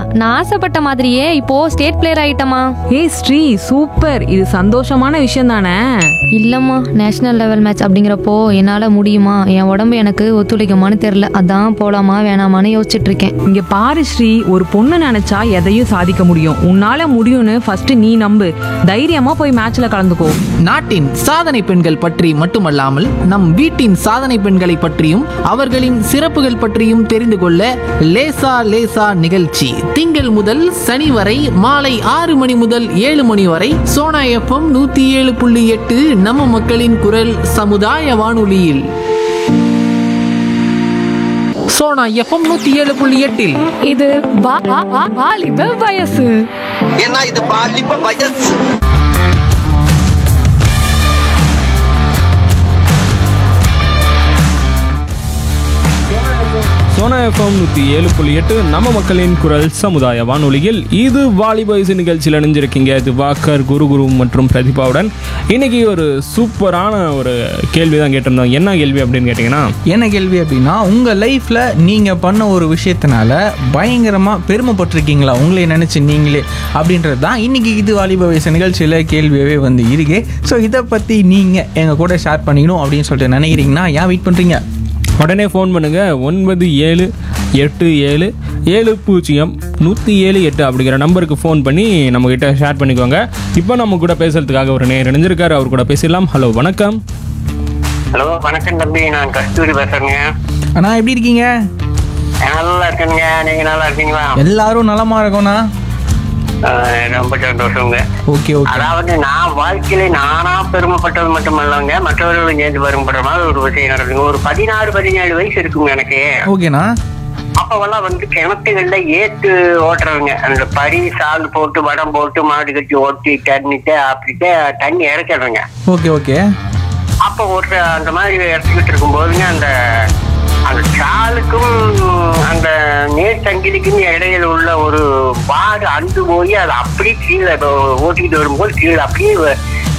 நான் ஆசைப்பட்ட மாதிரியே இப்போ ஸ்டேட் பிளேயர் ஆயிட்டமா ஏய் ஸ்ரீ சூப்பர் இது சந்தோஷமான விஷயம் தானே இல்லம்மா நேஷனல் லெவல் மேட்ச் அப்படிங்கிறப்போ என்னால முடியுமா என் உடம்பு எனக்கு ஒத்துழைக்குமான்னு தெரியல அதான் போலாமா வேணாமான்னு யோசிச்சுட்டு இருக்கேன் இங்க பாரு ஸ்ரீ ஒரு பொண்ணு நினைச்சா எதையும் சாதிக்க முடியும் உன்னால முடியும்னு ஃபர்ஸ்ட் நீ நம்பு தைரியமா போய் மேட்ச்ல கலந்துக்கோ நாட்டின் சாதனை பெண்கள் பற்றி மட்டுமல்லாமல் நம் வீட்டின் சாதனை பெண்களை பற்றியும் அவர்களின் சிறப்புகள் பற்றியும் தெரிந்து கொள்ள லேசா லேசா நிகழ்ச்சி திங்கள் முதல் சனி வரை மாலை ஆறு மணி முதல் ஏழு மணி வரை சோனா எஃப்எம் நூத்தி ஏழு புள்ளி எட்டு நம்ம மக்களின் குரல் சமுதாய வானொலியில் சோனா எஃப்எம் நூத்தி ஏழு புள்ளி எட்டில் இது வாலிப வயசு ஏன்னா இது பாலிப்ப வயசு சோனா எஃப்எம் நூற்றி ஏழு புள்ளி எட்டு நம்ம மக்களின் குரல் சமுதாய வானொலியில் இது வாலிபாய்ஸ் நிகழ்ச்சியில் இணைஞ்சிருக்கீங்க திவாகர் குரு குரு மற்றும் பிரதிபாவுடன் இன்னைக்கு ஒரு சூப்பரான ஒரு கேள்வி தான் கேட்டிருந்தோம் என்ன கேள்வி அப்படின்னு கேட்டிங்கன்னா என்ன கேள்வி அப்படின்னா உங்கள் லைஃப்பில் நீங்கள் பண்ண ஒரு விஷயத்தினால பயங்கரமாக பெருமைப்பட்டிருக்கீங்களா உங்களை நினச்சி நீங்களே அப்படின்றது தான் இன்றைக்கி இது வாலிப வயசு நிகழ்ச்சியில் கேள்வியாகவே வந்து இருக்கு ஸோ இதை பற்றி நீங்கள் எங்கள் கூட ஷேர் பண்ணிக்கணும் அப்படின்னு சொல்லிட்டு நினைக்கிறீங்கன்னா ஏன் வெயிட் பண்ணுறீங்க உடனே ஃபோன் பண்ணுங்க ஒன்பது ஏழு எட்டு ஏழு ஏழு பூஜ்ஜியம் நூற்றி ஏழு எட்டு அப்படிங்கிற நம்பருக்கு ஃபோன் பண்ணி நம்மக்கிட்ட ஷேர் பண்ணிக்கோங்க இப்போ நம்ம கூட பேசுறதுக்காக ஒரு நேர் இணைஞ்சிருக்காரு அவர் கூட பேசிடலாம் ஹலோ வணக்கம் ஹலோ வணக்கம் தம்பி நான் கஸ்தூரி பேசுறேங்க அண்ணா எப்படி இருக்கீங்க நல்லா இருக்கேனுங்க நீங்க நல்லா இருக்கீங்களா எல்லாரும் நலமா இருக்கோண்ணா ஆஹ் ரொம்ப சந்தோஷங்க ஓகே ஓகே அதாவது நான் வாழ்க்கையில நானா பெருமைப்பட்டது மட்டுமல்லங்க மற்றவர்களும் சேர்ந்து பெருமைப்படுற மாதிரி ஒரு விஷயம் நடக்குங்க ஒரு பதினாறு பதினேழு வயசு இருக்குங்க எனக்கு ஓகேண்ணா அப்பவெல்லாம் வந்து கிணத்துகள்ல ஏத்து ஓட்டுறவங்க அந்த பரி சால் போட்டு வடம் போட்டு மாடு கட்டி ஓட்டி தண்ணிட்டு அப்படிட்டு தண்ணி இறக்கிறவங்க ஓகே ஓகே அப்ப ஒரு அந்த மாதிரி எடுத்துக்கிட்டு இருக்கும்போதுங்க அந்த அந்த சாலுக்கும் அந்த நேர் சங்கிலிக்கும் இடையில உள்ள ஒரு வாடு அந்து போய் அது அப்படியே கீழே ஓட்டிக்கிட்டு வரும்போது கீழே அப்படியே